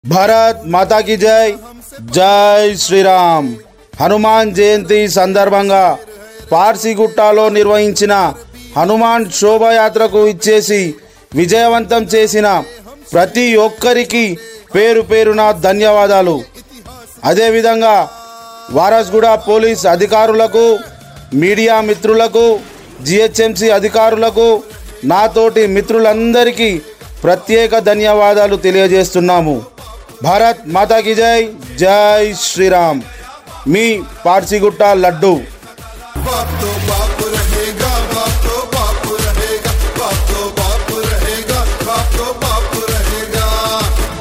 భారత్ మాతాకి జై జై శ్రీరామ్ హనుమాన్ జయంతి సందర్భంగా పార్సిగుట్టాలో నిర్వహించిన హనుమాన్ శోభయాత్రకు ఇచ్చేసి విజయవంతం చేసిన ప్రతి ఒక్కరికి పేరు పేరున ధన్యవాదాలు అదేవిధంగా వారస్గూడ పోలీస్ అధికారులకు మీడియా మిత్రులకు జిహెచ్ఎంసి అధికారులకు నాతోటి మిత్రులందరికీ ప్రత్యేక ధన్యవాదాలు తెలియజేస్తున్నాము భారత్ మాతాకి జై జై శ్రీరామ్ మీ పార్సిగుట్ట లడ్డు భక్తు